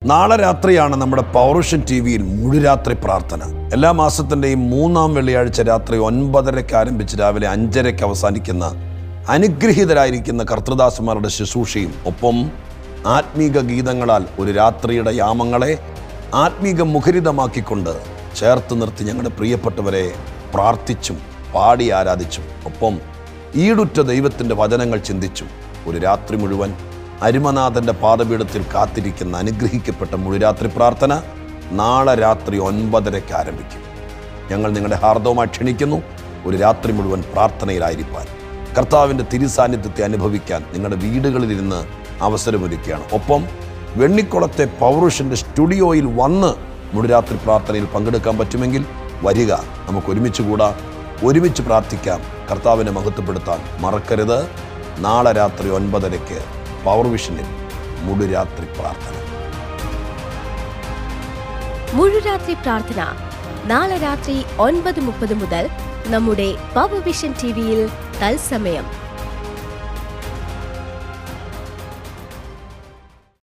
നാളെ രാത്രിയാണ് നമ്മുടെ പൗരുഷൻ ടി വിയിൽ മുഴുരാത്രി പ്രാർത്ഥന എല്ലാ മാസത്തിൻ്റെയും മൂന്നാം വെള്ളിയാഴ്ച രാത്രി ഒൻപതരയ്ക്ക് ആരംഭിച്ച് രാവിലെ അഞ്ചരയ്ക്ക് അവസാനിക്കുന്ന അനുഗ്രഹീതരായിരിക്കുന്ന കർത്തൃദാസന്മാരുടെ ശുശ്രൂഷയും ഒപ്പം ആത്മീക ഗീതങ്ങളാൽ ഒരു രാത്രിയുടെ യാമങ്ങളെ ആത്മീക മുഖരിതമാക്കിക്കൊണ്ട് ചേർത്ത് നിർത്തി ഞങ്ങളുടെ പ്രിയപ്പെട്ടവരെ പ്രാർത്ഥിച്ചും പാടി ആരാധിച്ചും ഒപ്പം ഈടുറ്റ ദൈവത്തിൻ്റെ വചനങ്ങൾ ചിന്തിച്ചും ഒരു രാത്രി മുഴുവൻ അരുമനാഥൻ്റെ പാദപീഠത്തിൽ കാത്തിരിക്കുന്ന അനുഗ്രഹിക്കപ്പെട്ട മുഴുരാത്രി പ്രാർത്ഥന നാളെ രാത്രി ഒൻപതരയ്ക്ക് ആരംഭിക്കും ഞങ്ങൾ നിങ്ങളുടെ ഹാർദവമായി ക്ഷണിക്കുന്നു ഒരു രാത്രി മുഴുവൻ പ്രാർത്ഥനയിലായിരിക്കാൻ കർത്താവിൻ്റെ തിരുസാന്നിധ്യത്തെ അനുഭവിക്കാൻ നിങ്ങളുടെ വീടുകളിലിരുന്ന് അവസരമൊരുക്കുകയാണ് ഒപ്പം വെണ്ണിക്കുളത്തെ പൗരുഷൻ്റെ സ്റ്റുഡിയോയിൽ വന്ന് മുഴുരാത്രി പ്രാർത്ഥനയിൽ പങ്കെടുക്കാൻ പറ്റുമെങ്കിൽ വരിക നമുക്ക് ഒരുമിച്ച് കൂടാ ഒരുമിച്ച് പ്രാർത്ഥിക്കാം കർത്താവിനെ മഹത്വപ്പെടുത്താൻ മറക്കരുത് നാളെ രാത്രി ഒൻപതരയ്ക്ക് പവർ വിഷനിൽ മുഴുരാത്രി പ്രാർത്ഥന മുഴുരാത്രി പ്രാർത്ഥന നാളെ രാത്രി ഒൻപത് മുപ്പത് മുതൽ നമ്മുടെ പവർ വിഷൻ ടി വിയിൽ തത്സമയം